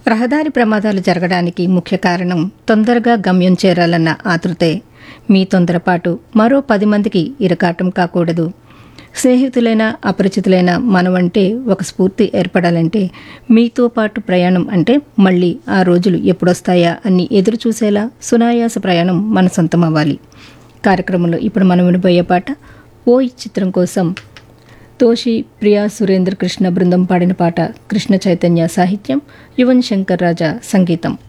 రహదారి ప్రమాదాలు జరగడానికి ముఖ్య కారణం తొందరగా గమ్యం చేరాలన్న ఆతృతే మీ తొందరపాటు మరో పది మందికి ఇరకాటం కాకూడదు స్నేహితులైన అపరిచితులైన మనమంటే ఒక స్ఫూర్తి ఏర్పడాలంటే మీతో పాటు ప్రయాణం అంటే మళ్ళీ ఆ రోజులు ఎప్పుడొస్తాయా అని ఎదురు చూసేలా సునాయాస ప్రయాణం మన సొంతం అవ్వాలి కార్యక్రమంలో ఇప్పుడు మనం వినబోయే పాట ఓ ఈ చిత్రం కోసం తోషి ప్రియా సురేంద్ర కృష్ణ బృందం పాడిన పాట కృష్ణ చైతన్య సాహిత్యం యువన్ శంకర్ రాజా సంగీతం